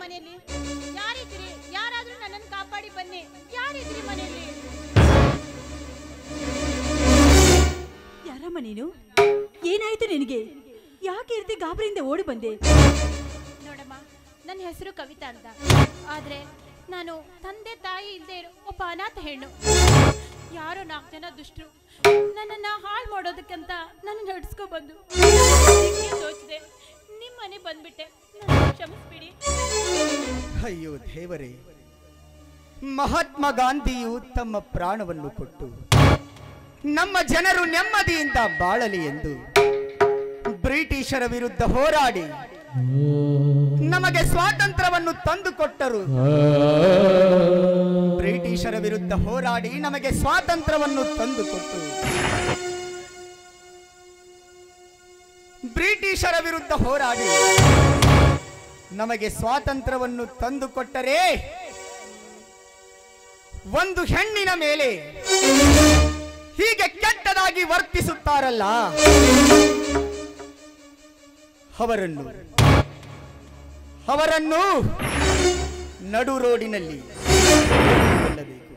ಮನೆಯಲ್ಲಿ ಯಾರಿದ್ರಿ ಯಾರಾದ್ರೂ ನನ್ನನ್ನು ಕಾಪಾಡಿ ಬನ್ನಿ ಯಾರಿದ್ರಿ ಮನೆಯಲ್ಲಿ ಯಾರಮ್ಮ ನೀನು ಏನಾಯ್ತು ನಿನಗೆ ಯಾಕೆ ಈ ರೀತಿ ಗಾಬರಿಯಿಂದ ಓಡಿ ಬಂದೆ ನೋಡಮ್ಮ ನನ್ನ ಹೆಸರು ಕವಿತಾ ಅಂತ ಆದ್ರೆ ನಾನು ತಂದೆ ತಾಯಿ ಇಲ್ಲದೆ ಇರೋ ಒಬ್ಬ ಅನಾಥ ಹೆಣ್ಣು ಯಾರೋ ನಾಲ್ಕು ಜನ ದುಷ್ಟರು ನನ್ನನ್ನ ಹಾಳು ಮಾಡೋದಕ್ಕಂತ ನನ್ನ ನಡ್ಸ್ಕೊ ಬಂದು ತೋಚಿದೆ ನಿಮ್ಮ ಮನೆ ಬಂದ್ಬಿಟ್ಟೆ ನನ್ನ ಕ್ಷಮಿಸ್ಬಿಡಿ ಅಯ್ಯೋ ದೇವರೇ ಮಹಾತ್ಮ ಗಾಂಧಿಯು ತಮ್ಮ ಪ್ರಾಣವನ್ನು ಕೊಟ್ಟು ನಮ್ಮ ಜನರು ನೆಮ್ಮದಿಯಿಂದ ಬಾಳಲಿ ಎಂದು ಬ್ರಿಟಿಷರ ವಿರುದ್ಧ ಹೋರಾಡಿ ನಮಗೆ ಸ್ವಾತಂತ್ರ್ಯವನ್ನು ತಂದುಕೊಟ್ಟರು ಬ್ರಿಟಿಷರ ವಿರುದ್ಧ ಹೋರಾಡಿ ನಮಗೆ ಸ್ವಾತಂತ್ರ್ಯವನ್ನು ತಂದುಕೊಟ್ಟು ಬ್ರಿಟಿಷರ ವಿರುದ್ಧ ಹೋರಾಡಿ ನಮಗೆ ಸ್ವಾತಂತ್ರ್ಯವನ್ನು ತಂದುಕೊಟ್ಟರೆ ಒಂದು ಹೆಣ್ಣಿನ ಮೇಲೆ ಹೀಗೆ ಕೆಟ್ಟದಾಗಿ ವರ್ತಿಸುತ್ತಾರಲ್ಲ ಅವರನ್ನು ಅವರನ್ನು ನಡು ರೋಡಿನಲ್ಲಿ ಕೊಲ್ಲಬೇಕು.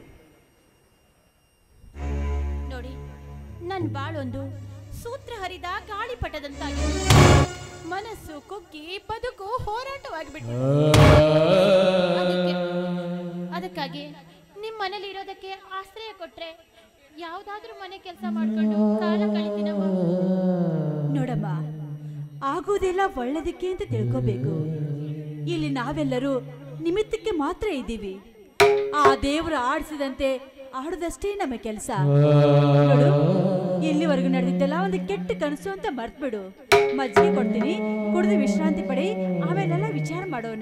ನೋಡಿ ನನ್ನ ಬಾಳೊಂದು ಸೂತ್ರ ಹರಿದ ಗಾಳಿಪಟದಂತಾಗಿದೆ ಮನಸ್ಸು ಕುಗ್ಗಿ ಬದುಕು ಹೋರಾಟವಾಗಿಬಿಟ್ಟು ಅದಕ್ಕೆ ಅದಕ್ಕಾಗಿ ನಿಮ್ಮ ಮನೇಲಿ ಇರೋದಕ್ಕೆ ಆಶ್ರಯ ಕೊಟ್ರೆ ಯಾವ್ದಾದ್ರೂ ಮನೆ ಕೆಲಸ ಮಾಡ್ಕೊಂಡು ಕಾಲ ಕಳಿತೀನಮ್ಮ ನೋಡಮ್ಮ ಆಗೋದೆಲ್ಲ ಒಳ್ಳೇದಕ್ಕೆ ಅಂತ ತಿಳ್ಕೋಬೇಕು ಇಲ್ಲಿ ನಾವೆಲ್ಲರೂ ನಿಮಿತ್ತಕ್ಕೆ ಮಾತ್ರ ಇದ್ದೀವಿ ಆ ದೇವರು ಆಡಿಸಿದಂತೆ ಆಡೋದಷ್ಟೇ ನಮ್ಮ ಕೆಲಸ ನೋಡು ಇಲ್ಲಿವರೆಗೂ ನಡೆದಿದ್ದೆಲ್ಲ ಒಂದು ಕೆಟ್ಟ ಕನಸು ಅಂತ ಮರ್ತ್ಬಿಡು ಮಜ್ಜಿಗೆ ಕೊಡ್ತೀನಿ ಕುಡಿದು ವಿಶ್ರಾಂತಿ ಪಡಿ ಆಮೇಲೆಲ್ಲ ವಿಚಾರ ಮಾಡೋಣ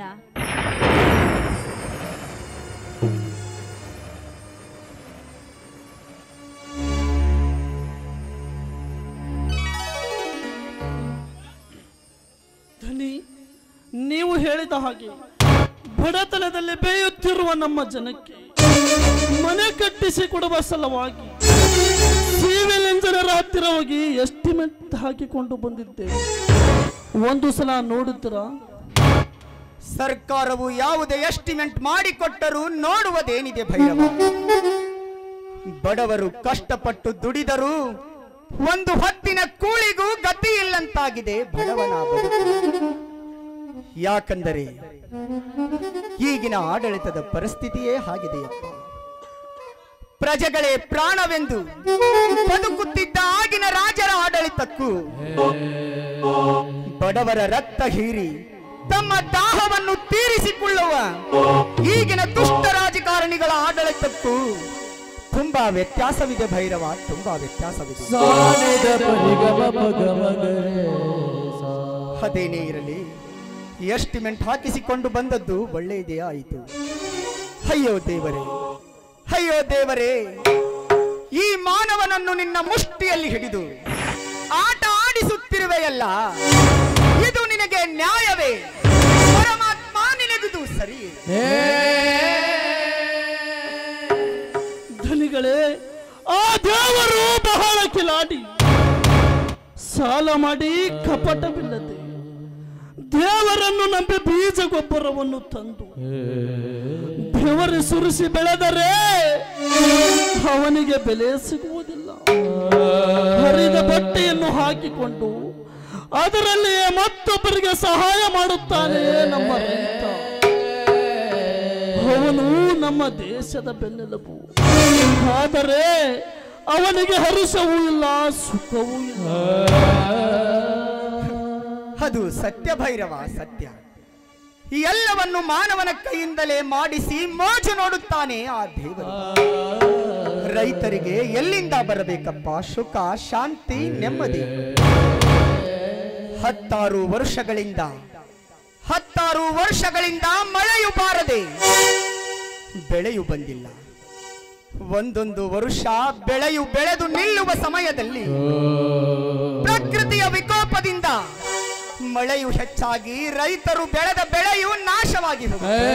ಧನಿ ನೀವು ಹೇಳಿದ ಹಾಗೆ ಬಡತನದಲ್ಲಿ ಬೇಯುತ್ತಿರುವ ನಮ್ಮ ಜನಕ್ಕೆ ಮನೆ ಕಟ್ಟಿಸಿ ಕೊಡುವ ಸಲುವಾಗಿ ಸಿವಿಲ್ ಇಂಜಿನಿಯರ್ ಹತ್ತಿರ ಹೋಗಿ ಎಸ್ಟಿಮೇಟ್ ಹಾಕಿಕೊಂಡು ಬಂದಿದ್ದೇವೆ ಒಂದು ಸಲ ನೋಡುತ್ತೀರಾ ಸರ್ಕಾರವು ಯಾವುದೇ ಎಸ್ಟಿಮೇಟ್ ಮಾಡಿಕೊಟ್ಟರೂ ನೋಡುವುದೇನಿದೆ ಭೈರವ ಬಡವರು ಕಷ್ಟಪಟ್ಟು ದುಡಿದರೂ ಒಂದು ಹೊತ್ತಿನ ಕೂಳಿಗೂ ಗತಿ ಇಲ್ಲಂತಾಗಿದೆ ಬಡವನ ಬದುಕು ಯಾಕಂದರೆ ಈಗಿನ ಆಡಳಿತದ ಪರಿಸ್ಥಿತಿಯೇ ಆಗಿದೆಯಪ್ಪ ಪ್ರಜೆಗಳೇ ಪ್ರಾಣವೆಂದು ಬದುಕುತ್ತಿದ್ದ ಆಗಿನ ರಾಜರ ಆಡಳಿತಕ್ಕೂ ಬಡವರ ರಕ್ತ ಹೀರಿ ತಮ್ಮ ದಾಹವನ್ನು ತೀರಿಸಿಕೊಳ್ಳುವ ಈಗಿನ ದುಷ್ಟ ರಾಜಕಾರಣಿಗಳ ಆಡಳಿತಕ್ಕೂ ತುಂಬಾ ವ್ಯತ್ಯಾಸವಿದೆ ಭೈರವ ತುಂಬಾ ವ್ಯತ್ಯಾಸವಿದೆ ಅದೇನೇ ಇರಲಿ ಎಸ್ಟಿಮೆಂಟ್ ಹಾಕಿಸಿಕೊಂಡು ಬಂದದ್ದು ಒಳ್ಳೆಯದೇ ಆಯಿತು ಅಯ್ಯೋ ದೇವರೇ ಅಯ್ಯೋ ದೇವರೇ ಈ ಮಾನವನನ್ನು ನಿನ್ನ ಮುಷ್ಟಿಯಲ್ಲಿ ಹಿಡಿದು ಆಟ ಆಡಿಸುತ್ತಿರುವೆಯಲ್ಲ ಇದು ನಿನಗೆ ನ್ಯಾಯವೇ ಪರಮಾತ್ಮ ನಿನಗಿದು ಸರಿಯೇ ಧನಿಗಳೇ ಆ ದೇವರು ಬಹಳ ಕಿಲಾಡಿ ಸಾಲ ಮಾಡಿ ಕಪಟವಿಲ್ಲದೆ ದೇವರನ್ನು ನಂಬಿ ಬೀಜ ಗೊಬ್ಬರವನ್ನು ತಂದು ಬೆವರು ಸುರಿಸಿ ಬೆಳೆದರೆ ಅವನಿಗೆ ಬೆಲೆ ಸಿಗುವುದಿಲ್ಲ ಹರಿದ ಬಟ್ಟೆಯನ್ನು ಹಾಕಿಕೊಂಡು ಅದರಲ್ಲಿಯೇ ಮತ್ತೊಬ್ಬರಿಗೆ ಸಹಾಯ ಮಾಡುತ್ತಾನೆ ನಮ್ಮ ರೈತ ಅವನು ನಮ್ಮ ದೇಶದ ಬೆನ್ನೆಲುಬು ಆದರೆ ಅವನಿಗೆ ಹರುಷವೂ ಇಲ್ಲ ಸುಖವೂ ಇಲ್ಲ ಅದು ಸತ್ಯ ಭೈರವ ಸತ್ಯ ಈ ಎಲ್ಲವನ್ನು ಮಾನವನ ಕೈಯಿಂದಲೇ ಮಾಡಿಸಿ ಮೋಜು ನೋಡುತ್ತಾನೆ ಆ ದೇವರು ರೈತರಿಗೆ ಎಲ್ಲಿಂದ ಬರಬೇಕಪ್ಪ ಸುಖ ಶಾಂತಿ ನೆಮ್ಮದಿ ಹತ್ತಾರು ವರ್ಷಗಳಿಂದ ಹತ್ತಾರು ವರ್ಷಗಳಿಂದ ಮಳೆಯು ಬಾರದೆ ಬೆಳೆಯು ಬಂದಿಲ್ಲ ಒಂದೊಂದು ವರುಷ ಬೆಳೆಯು ಬೆಳೆದು ನಿಲ್ಲುವ ಸಮಯದಲ್ಲಿ ಪ್ರಕೃತಿಯ ವಿಕೋಪದಿಂದ ಮಳೆಯು ಹೆಚ್ಚಾಗಿ ರೈತರು ಬೆಳೆದ ಬೆಳೆಯು ನಾಶವಾಗಿ ಹೋಗುತ್ತದೆ.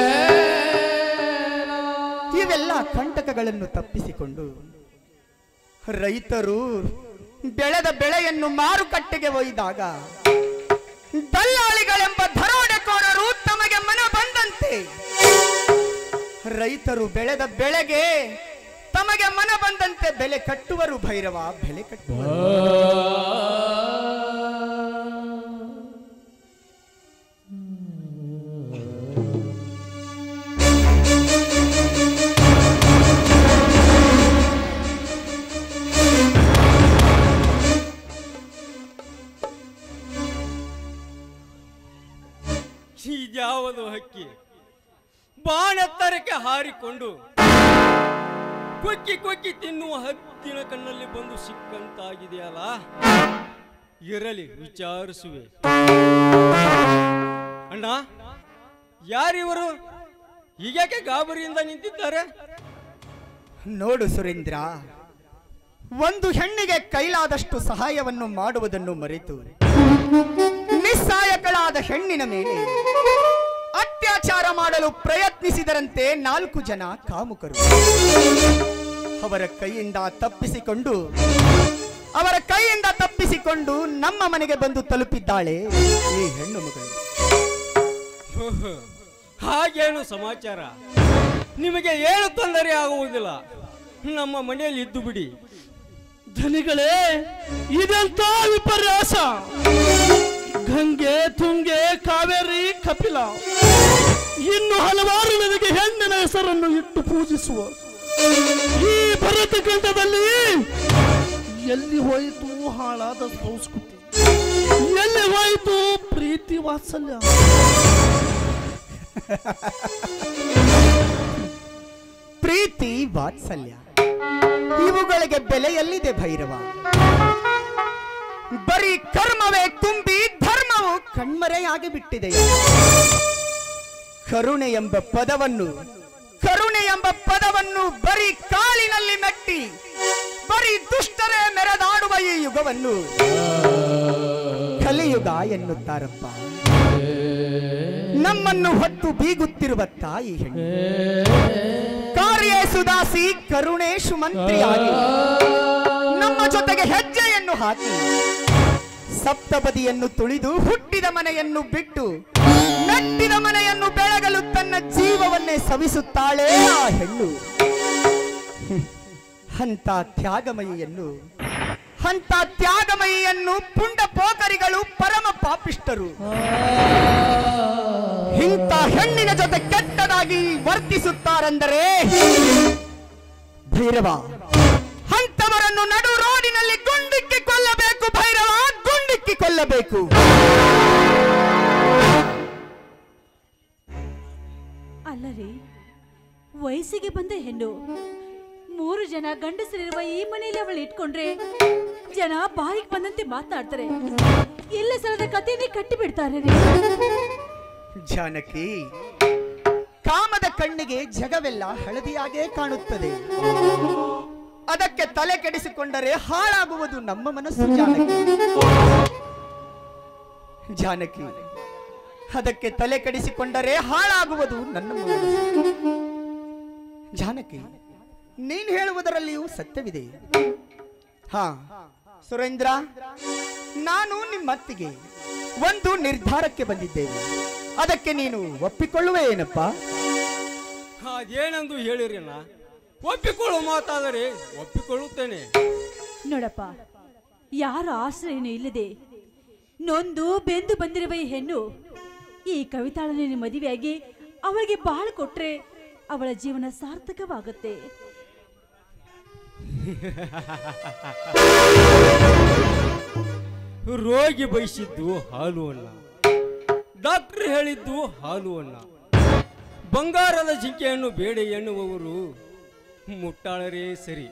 ಇವೆಲ್ಲ ಕಂಟಕಗಳನ್ನು ತಪ್ಪಿಸಿಕೊಂಡು ರೈತರು ಬೆಳೆದ ಬೆಳೆಯನ್ನು ಮಾರುಕಟ್ಟೆಗೆ ಒಯ್ದಾಗ ದಲ್ಲಾಳಿಗಳೆಂಬ ದರೋಡೆಕೋರರು ತಮಗೆ ಮನ ಬಂದ ರೈತರು ಬೆಳೆದ ಬೆಳೆಗೆ ತಮಗೆ ಮನ ಬಂದಂತೆ ಬೆಲೆ ಕಟ್ಟುವರು ಭೈರವ ಬೆಲೆ ಕಟ್ಟುವರು ಇದ್ಯಾವುದು ಹಕ್ಕಿ ಬಾಣೆತ್ತರಕ್ಕೆ ಹಾರಿಕೊಂಡು ಕೊಕ್ಕಿ ಕೊಕ್ಕಿ ತಿನ್ನುವ ಹದ್ದಿನ ಕಣ್ಣಲ್ಲಿ ಬಂದು ಸಿಕ್ಕಂತಾಗಿದೆಯಲ್ಲ ಇರಲಿ ವಿಚಾರಿಸುವೆ ಅಣ್ಣ ಯಾರಿವರು ಹೀಗ್ಯಾಕೆ ಗಾಬರಿಯಿಂದ ನಿಂತಿದ್ದಾರೆ ನೋಡು ಸುರೇಂದ್ರ ಒಂದು ಹೆಣ್ಣಿಗೆ ಕೈಲಾದಷ್ಟು ಸಹಾಯವನ್ನು ಮಾಡುವುದನ್ನು ಮರೆತು ನಿಸ್ಸಹಾಯಕಳಾದ ಹೆಣ್ಣಿನ ಮೇಲೆ ಅತ್ಯಾಚಾರ ಮಾಡಲು ಪ್ರಯತ್ನಿಸಿದರಂತೆ ನಾಲ್ಕು ಜನ ಕಾಮುಕರು ಅವರ ಕೈಯಿಂದ ತಪ್ಪಿಸಿಕೊಂಡು ಅವರ ಕೈಯಿಂದ ತಪ್ಪಿಸಿಕೊಂಡು ನಮ್ಮ ಮನೆಗೆ ಬಂದು ತಲುಪಿದ್ದಾಳೆ ಈ ಹೆಣ್ಣು ಮಗಳು ಓಹೋ, ಹಾಗೇನು ಸಮಾಚಾರ ನಿಮಗೆ ಏನು ತೊಂದರೆ ಆಗುವುದಿಲ್ಲ ನಮ್ಮ ಮನೆಯಲ್ಲಿ ಇದ್ದು ಬಿಡಿ ಧನಿಗಳೇ ಇದೆಂತ ವಿಪರ್ಯಾಸ ಗಂಗೆ ತುಂಗೆ ಕಾವೇರಿ ಕಪಿಲ ಇನ್ನು ಹಲವಾರು ನದಿಗೆ ಹೆಣ್ಣಿನ ಹೆಸರನ್ನು ಇಟ್ಟು ಪೂಜಿಸುವ ಈ ಭರತ ಖಂಡದಲ್ಲಿ ಎಲ್ಲಿ ಹೋಯಿತು ಹಾಳಾದ ಸಂಸ್ಕೃತಿ ಎಲ್ಲಿ ಹೋಯಿತು ಪ್ರೀತಿ ವಾತ್ಸಲ್ಯ ಪ್ರೀತಿ ವಾತ್ಸಲ್ಯ ಇವುಗಳಿಗೆ ಬೆಲೆ ಎಲ್ಲಿದೆ ಭೈರವ ಬರೀ ಕರ್ಮವೇ ತುಂಬಿ ಧರ್ಮವು ಕಣ್ಮರೆಯಾಗಿ ಬಿಟ್ಟಿದೆ ಕರುಣೆ ಎಂಬ ಪದವನ್ನು ಕರುಣೆ ಎಂಬ ಪದವನ್ನು ಬರೀ ಕಾಲಿನಲ್ಲಿ ಮೆಟ್ಟಿ ಬರೀ ದುಷ್ಟರೇ ಮೆರೆದಾಡುವ ಈ ಯುಗವನ್ನು ಕಲಿಯುಗ ಎನ್ನುತ್ತಾರಪ್ಪ ನಮ್ಮನ್ನು ಹೊತ್ತು ಬೀಗುತ್ತಿರುವ ತಾಯಿ ಹೆಣ್ಣು ಕಾರ್ಯೇ ಸುದಾಸಿ ಕರುಣೇಶು ಮಂತ್ರಿಯಾಗಿ ನಮ್ಮ ಜೊತೆಗೆ ಹೆಜ್ಜೆಯನ್ನು ಹಾಕಿ ಸಪ್ತಪದಿಯನ್ನು ತುಳಿದು ಹುಟ್ಟಿದ ಮನೆಯನ್ನು ಬಿಟ್ಟು ನಟ್ಟಿದ ಮನೆಯನ್ನು ಬೆಳಗಲು ತನ್ನ ಜೀವವನ್ನೇ ಸವಿಸುತ್ತಾಳೆ ಆ ಹೆಣ್ಣು ಅಂತ ತ್ಯಾಗಮಯಿಯನ್ನು ಅಂತ ತ್ಯಾಗಮಯಿಯನ್ನು ಪುಂಡ ಪೋಕರಿಗಳು ಪರಮ ಪಾಪಿಷ್ಟರು ಇಂಥ ಹೆಣ್ಣಿನ ಜೊತೆ ಕೆಟ್ಟದಾಗಿ ವರ್ತಿಸುತ್ತಾರೆಂದರೆ ಭೈರವ ಅಂತವರನ್ನು ನಡು ರೋಡಿನಲ್ಲಿ ಗುಂಡಿಕ್ಕಿ ಕೊಲ್ಲಬೇಕು ಭೈರವ ಗುಂಡಿಕ್ಕಿ ಕೊಲ್ಲಬೇಕು ಅಲ್ಲರಿ ವಯಸ್ಸಿಗೆ ಬಂದ ಹೆಣ್ಣು ಮೂರು ಜನ ಗಂಡಸರಿರುವ ಈ ಮನೆಯಲ್ಲಿ ಅವಳು ಇಟ್ಕೊಂಡ್ರೆ ಜನ ಬಾಯಿಗೆ ಬಂದಂತೆ ಮಾತನಾಡ್ತಾರೆ ಎಲ್ಲ ಸಲದ ಕಥೆನೇ ಕಟ್ಟಿ ಬಿಡ್ತಾರೆ ರೀ ಜಾನಕಿ ಕಾಮದ ಕಣ್ಣಿಗೆ ಜಗವೆಲ್ಲ ಹಳದಿಯಾಗೇ ಕಾಣುತ್ತದೆ ಅದಕ್ಕೆ ತಲೆ ಕೆಡಿಸಿಕೊಂಡರೆ ಹಾಳಾಗುವುದು ನಮ್ಮ ಮನಸ್ಸು ಜಾನಕಿ ಜಾನಕಿ ಅದಕ್ಕೆ ತಲೆ ಕೆಡಿಸಿಕೊಂಡರೆ ಹಾಳಾಗುವುದು ನನ್ನ ಮನಸ್ಸು ಜಾನಕಿ ನೀನು ಹೇಳುವುದರಲ್ಲಿಯೂ ಸತ್ಯವಿದೆ ಹಾ ಸುರೇಂದ್ರ ನಾನು ನಿಮ್ಮತ್ತಿಗೆ ಒಂದು ನಿರ್ಧಾರಕ್ಕೆ ಬಂದಿದ್ದೇನೆ ಅದಕ್ಕೆ ನೀನು ಒಪ್ಪಿಕೊಳ್ಳುವೆ ಏನಪ್ಪ ಅದೇನೆಂದು ಹೇಳಿರಿನ ಒಪ್ಪಿಕೊಳ್ಳುವ ಮಾತಾದರೆ ಒಪ್ಪಿಕೊಳ್ಳುತ್ತೇನೆ ನೋಡಪ್ಪ ಯಾರ ಆಶ್ರಯನೂ ಇಲ್ಲದೆ ನೊಂದು ಬೆಂದು ಬಂದಿರುವ ಈ ಹೆಣ್ಣು ಈ ಕವಿತಾಳನ ಮದುವೆಯಾಗಿ ಅವಳಿಗೆ ಬಾಳು ಕೊಟ್ರೆ ಅವಳ ಜೀವನ ಸಾರ್ಥಕವಾಗುತ್ತೆ ರೋಗಿ ಬಯಸಿದ್ದು ಹಾಲು ಅನ್ನ ಡಾಕ್ಟರ್ ಹೇಳಿದ್ದು ಹಾಲು ಅನ್ನ ಬಂಗಾರದ ಜಿಂಕೆಯನ್ನು ಬೇಡ ಎನ್ನುವವರು ಮುಟ್ಟಾಳರೇ ಸರಿ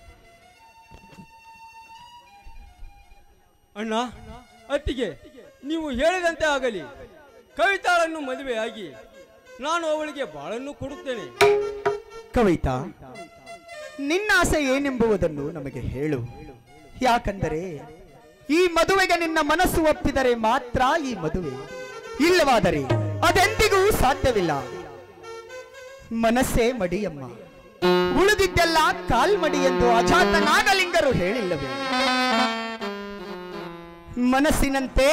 ಅಣ್ಣ ಅತ್ತಿಗೆ ನೀವು ಹೇಳಿದಂತೆ ಆಗಲಿ ಕವಿತಾಳನ್ನು ಮದುವೆಯಾಗಿ ನಾನು ಅವಳಿಗೆ ಬಾಳನ್ನು ಕೊಡುತ್ತೇನೆ ಕವಿತಾ ನಿನ್ನ ಆಸೆ ಏನೆಂಬುದನ್ನು ನಮಗೆ ಹೇಳು ಯಾಕಂದರೆ ಈ ಮದುವೆಗೆ ನಿನ್ನ ಮನಸ್ಸು ಒಪ್ಪಿದರೆ ಮಾತ್ರ ಈ ಮದುವೆ ಇಲ್ಲವಾದರೆ ಅದೆಂದಿಗೂ ಸಾಧ್ಯವಿಲ್ಲ ಮನಸ್ಸೇ ಮಡಿಯಮ್ಮ ಉಳಿದಿದ್ದೆಲ್ಲ ಕಾಲ್ಮಡಿ ಎಂದು ಅಜಾತ ನಾಗಲಿಂಗರು ಹೇಳಿಲ್ಲವೇ ಮನಸ್ಸಿನಂತೆ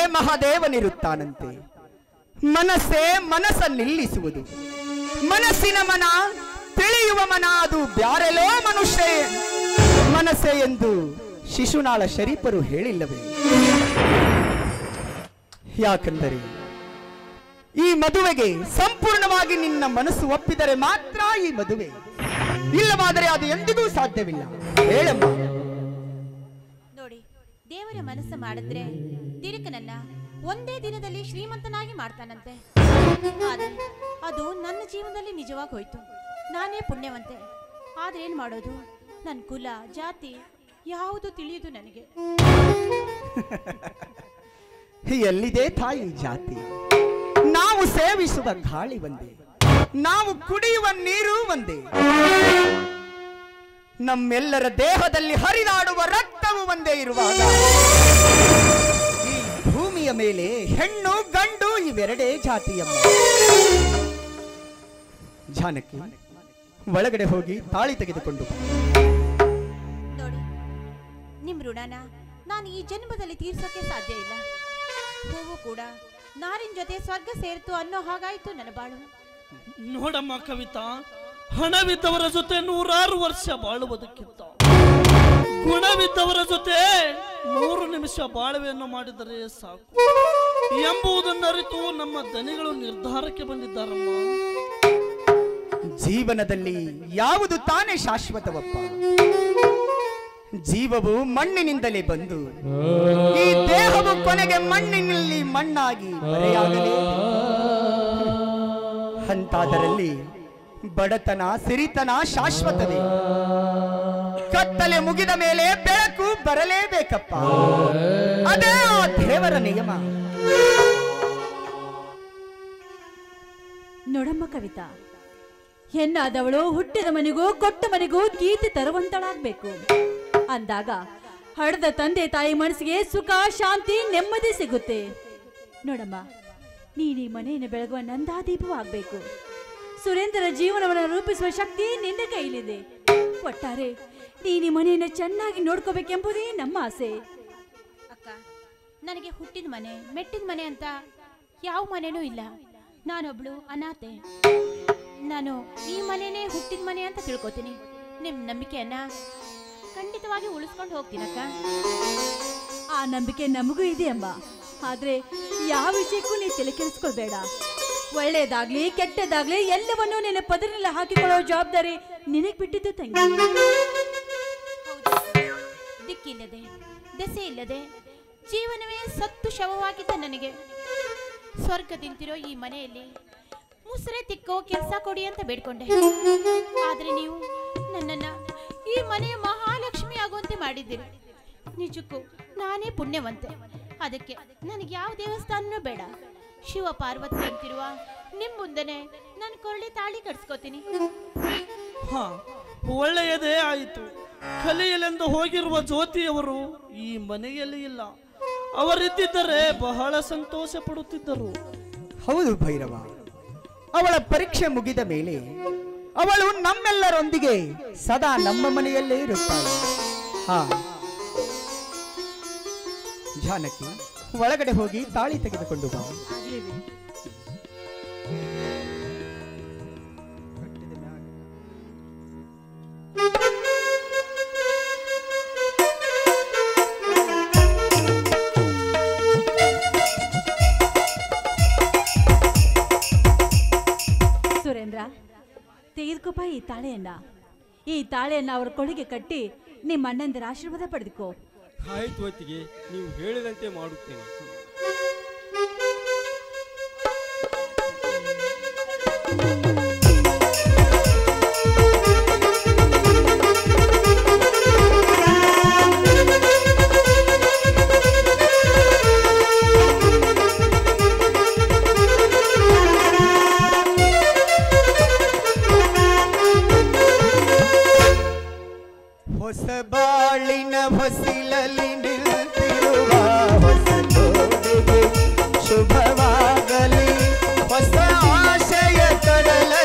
ಮಹಾದೇವನಿರುತ್ತಾನಂತೆ ಮನಸ್ಸೇ ಮನಸ್ಸ ನಿಲ್ಲಿಸುವುದು ಮನಸ್ಸಿನ ಮನ ತಿಳಿಯುವ ಮನ ಅದು ಬ್ಯಾರೆಲೋ ಮನುಷ್ಯ ಮನಸ್ಸೆ ಎಂದು ಶಿಶುನಾಳ ಶರೀಫರು ಹೇಳಿಲ್ಲವೇ ಯಾಕೆಂದರೆ ಈ ಮದುವೆಗೆ ಸಂಪೂರ್ಣವಾಗಿ ನಿನ್ನ ಮನಸ್ಸು ಒಪ್ಪಿದರೆ ಮಾತ್ರ ಈ ಮದುವೆ ಇಲ್ಲವಾದರೆ ಅದು ಎಂದಿಗೂ ಸಾಧ್ಯವಿಲ್ಲ ಹೇಳಮ್ಮ ನೋಡಿ ದೇವರ ಮನಸ್ಸು ಮಾಡಿದ್ರೆ ತಿರುಕನನ್ನ ಒಂದೇ ದಿನದಲ್ಲಿ ಶ್ರೀಮಂತನಾಗಿ ಮಾಡ್ತಾನಂತೆ ಆದ್ರೆ ಅದು ನನ್ನ ಜೀವನದಲ್ಲಿ ನಿಜವಾಗಿ ಹೋಯ್ತು ನಾನೇ ಪುಣ್ಯವಂತೆ ಆದ್ರೆ ಏನ್ ಮಾಡೋದು ನನ್ನ ಕುಲ ಜಾತಿ ಯಾವುದು ತಿಳಿಯುದು ನನಗೆ ಎಲ್ಲಿದೆ ತಾಯಿ ಜಾತಿ ನಾವು ಸೇವಿಸುವ ಗಾಳಿ ಒಂದೇ ನಾವು ಕುಡಿಯುವ ನೀರು ಒಂದೇ ನಮ್ಮೆಲ್ಲರ ದೇಹದಲ್ಲಿ ಹರಿದಾಡುವ ರಕ್ತವು ಒಂದೇ ಇರುವಾಗ ಈ ಭೂಮಿಯ ಮೇಲೆ ಹೆಣ್ಣು ಗಂಡು ಇವೆರಡೇ ಜಾತಿಯಮ್ಮ ಜಾನಕಿ ಒಳಗಡೆ ಹೋಗಿ ತಾಳಿ ತೆಗೆದುಕೊಂಡು ಬಾ. ನೋಡಿ ನಿಮ್ ಋಣನ ನಾನು ಈ ಜನ್ಮದಲ್ಲಿ ತೀರ್ಸೋಕೆ ಸಾಧ್ಯ ಇಲ್ಲ ಹೂವು ಕೂಡ ನಾರಿನ ಜೊತೆ ಸ್ವರ್ಗ ಸೇರಿತು ಅನ್ನೋ ಹಾಗಾಯ್ತು ನನ್ನ ಬಾಳು ನೋಡಮ್ಮ ಕವಿತಾ ಹಣವಿದ್ದವರ ಜೊತೆ ನೂರಾರು ವರ್ಷ ಬಾಳುವುದಕ್ಕಿಂತ ಗುಣವಿದ್ದವರ ಜೊತೆ ಮೂರು ನಿಮಿಷ ಬಾಳುವೆಯನ್ನು ಮಾಡಿದರೆ ಸಾಕು ಎಂಬುದನ್ನರಿತು ನಮ್ಮ ದನಿಗಳು ನಿರ್ಧಾರಕ್ಕೆ ಬಂದಿದ್ದಾರಮ್ಮ ಜೀವನದಲ್ಲಿ ಯಾವುದು ತಾನೇ ಶಾಶ್ವತವಪ್ಪ ಜೀವವು ಮಣ್ಣಿನಿಂದಲೇ ಬಂದು ಈ ದೇಹವು ಕೊನೆಗೆ ಮಣ್ಣಿನಲ್ಲಿ ಮಣ್ಣಾಗಿ ಮರೆಯಾಗಲೇ ಅಂತಾದರಲ್ಲಿ ಬಡತನ ಸಿರಿತನ ಶಾಶ್ವತವೇ ಕತ್ತಲೆ ಮುಗಿದ ಮೇಲೆ ಬೆಳಕು ಬರಲೇಬೇಕಪ್ಪ ಅದೇ ಆ ದೇವರ ನಿಯಮ ನೋಡಮ್ಮ ಕವಿತಾ ಹೆಣ್ಣಾದವಳು ಹುಟ್ಟಿದ ಮನೆಗೂ ಕೊಟ್ಟ ಮನೆಗೂ ಕೀರ್ತಿ ತರುವಂತಳಾಗ್ಬೇಕು ಅಂದಾಗ ಹಡದ ತಂದೆ ತಾಯಿ ಮನಸ್ಸಿಗೆ ಸುಖ ಶಾಂತಿ ನೆಮ್ಮದಿ ಸಿಗುತ್ತೆ ನೋಡಮ್ಮ ನೀನು ಈ ಮನೆಯನ್ನು ಬೆಳಗುವ ನಂದಾದೀಪವಾಗಬೇಕು ಸುರೇಂದ್ರರ ಜೀವನವನ್ನು ರೂಪಿಸುವ ಶಕ್ತಿ ನಿನ್ನ ಕೈಲಿದೆ ಒಟ್ಟಾರೆ ನೀನು ಈ ಮನೆಯನ್ನು ಚೆನ್ನಾಗಿ ನೋಡ್ಕೋಬೇಕೆಂಬುದೇ ನಮ್ಮ ಆಸೆ ಅಕ್ಕ ನನಗೆ ಹುಟ್ಟಿದ ಮನೆ ಮೆಟ್ಟಿದ ಮನೆ ಅಂತ ಯಾವ ಮನೆನೂ ಇಲ್ಲ ನಾನೊಬ್ಳು ಅನಾಥೆ ನಾನು ಈ ಮನೆನೇ ಹುಟ್ಟಿದ ಮನೆ ಅಂತ ತಿಳ್ಕೊತೀನಿ ನಿಮ್ಮ ನಂಬಿಕೆಯನ್ನ ಖಂಡಿತವಾಗಿ ಉಳಿಸ್ಕೊಂಡು ಹೋಗ್ತೀನಕ್ಕ ಆ ನಂಬಿಕೆ ನಮಗೂ ಇದೆ ಅಮ್ಮ ಆದ್ರೆ ಯಾವ ವಿಷಯಕ್ಕೂ ನೀ ತಲೆ ಕೆಡಿಸ್ಕೊಳ್ಬೇಡ ಒಳ್ಳೇದಾಗ್ಲಿ ಕೆಟ್ಟದಾಗ್ಲಿ ಎಲ್ಲವನ್ನೂ ನಿನ್ನ ಪದರಲ್ಲಿ ಹಾಕಿಕೊಳ್ಳೋ ಜವಾಬ್ದಾರಿ ನಿನಗ್ ಬಿಟ್ಟಿದ್ದು ತಂಗಿ ಹೌದು ದಿಕ್ಕಿಲ್ಲದೆ ದೆಸೆ ಇಲ್ಲದೆ ಜೀವನವೇ ಸತ್ತು ಶವವಾಗಿದ್ದ ನನಗೆ ಸ್ವರ್ಗದಿಂತಿರೋ ಈ ಮನೆಯಲ್ಲಿ ಮುಸುರೆ ತಿಕ್ಕೋ ಕೆಲಸ ಕೊಡಿ ಅಂತ ಬೇಡ್ಕೊಂಡೆ ಆದ್ರೆ ನೀವು ನನ್ನನ್ನ ಈ ಮನೆಯ ಮಹಾಲಕ್ಷ್ಮಿ ಆಗುವಂತೆ ಮಾಡಿದ್ದೀರಿ ನಿಜಕ್ಕೂ ನಾನೇ ಪುಣ್ಯವಂತೆ ಅದಕ್ಕೆ ನನಗೆ ಯಾವ ದೇವಸ್ಥಾನನೂ ಬೇಡ ಶಿವ ಪಾರ್ವತಿ ಅಂತಿರುವ ನಿಮ್ ಮುಂದೆನೆ ನಾನು ಕೊರಳಿ ತಾಳಿ ಕಟ್ಸ್ಕೊತೀನಿ ಹ ಒಳ್ಳೆಯದೇ ಆಯಿತು ಕಲಿಯಲೆಂದು ಹೋಗಿರುವ ಜ್ಯೋತಿಯವರು ಈ ಮನೆಯಲ್ಲಿ ಇಲ್ಲ ಅವರಿದ್ದಿದ್ದರೆ ಬಹಳ ಸಂತೋಷ ಪಡುತ್ತಿದ್ದರು ಹೌದು ಭೈರವ ಅವಳ ಪರೀಕ್ಷೆ ಮುಗಿದ ಮೇಲೆ ಅವಳು ನಮ್ಮೆಲ್ಲರೊಂದಿಗೆ ಸದಾ ನಮ್ಮ ಮನೆಯಲ್ಲೇ ಇರುತ್ತಾಳೆ ಹಾ ಜಾನಕಿ ಒಳಗಡೆ ಹೋಗಿ ತಾಳಿ ತೆಗೆದುಕೊಂಡು ಬಾ ಸುರೇಂದ್ರ ತೆಗೆದುಕೋಪ ಈ ತಾಳೆಯನ್ನ ಈ ತಾಳೆಯನ್ನ ಅವರ ಕೊಳಿಗೆ ಕಟ್ಟಿ ನಿಮ್ಮ ಅಣ್ಣಂದಿರ ಆಶೀರ್ವಾದ ಪಡೆದುಕೋ ಆಯ್ತು ಹೊತ್ತಿಗೆ ನೀವು ಹೇಳಿದಂತೆ ಮಾಡುತ್ತೇನೆ ಹೊಸ ಬಾಳಿನ ಹೊಸಿಲಲ್ಲಿ ನಿಲ್ತಿರುವ ಹೊಸ ಜೋಡಿಗೆ ಶುಭವಾಗಲಿ ಹೊಸ ಆಶಯ ಕಡಲ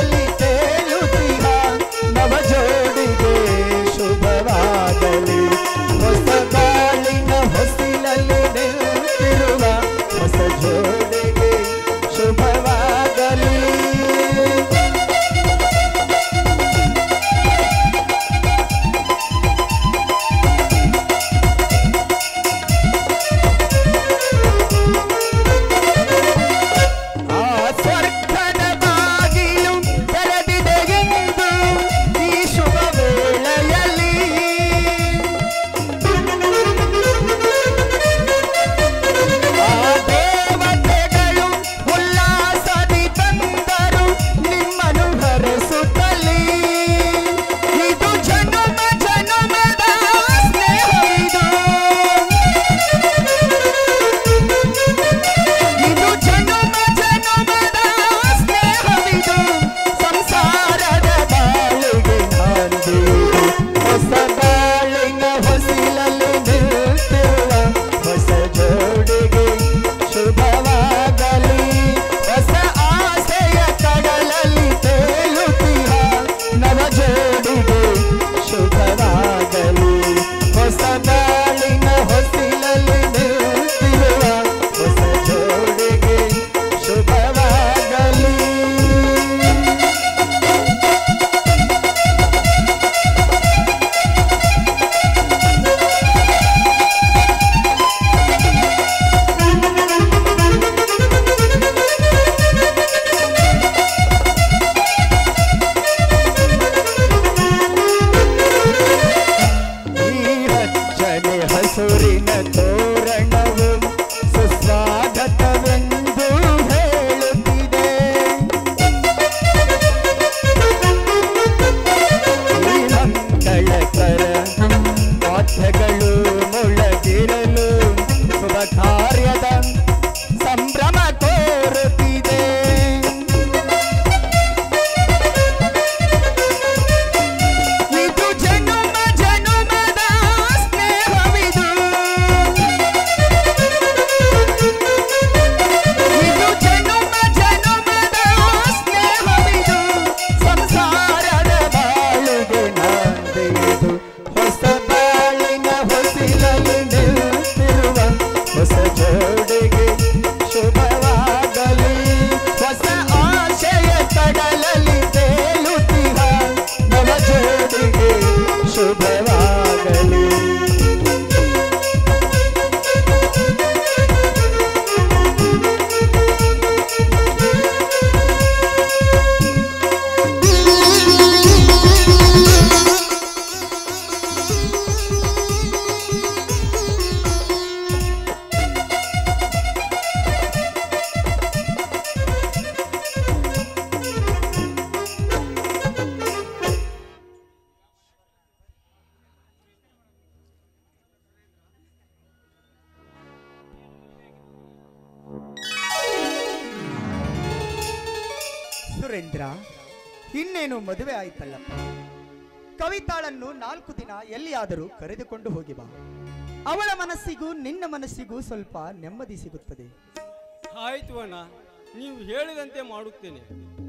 ಸುರೇಂದ್ರ ಇನ್ನೇನು ಮದುವೆ ಆಯ್ತಲ್ಲಪ್ಪ ಕವಿತಾಳನ್ನು ನಾಲ್ಕು ದಿನ ಎಲ್ಲಿಯಾದರೂ ಕರೆದುಕೊಂಡು ಹೋಗಿ ಬಾ ಅವಳ ಮನಸ್ಸಿಗೂ ನಿನ್ನ ಮನಸ್ಸಿಗೂ ಸ್ವಲ್ಪ ನೆಮ್ಮದಿ ಸಿಗುತ್ತದೆ ಆಯ್ತು ಅಣ್ಣ ನೀವು ಹೇಳಿದಂತೆ ಮಾಡುತ್ತೇನೆ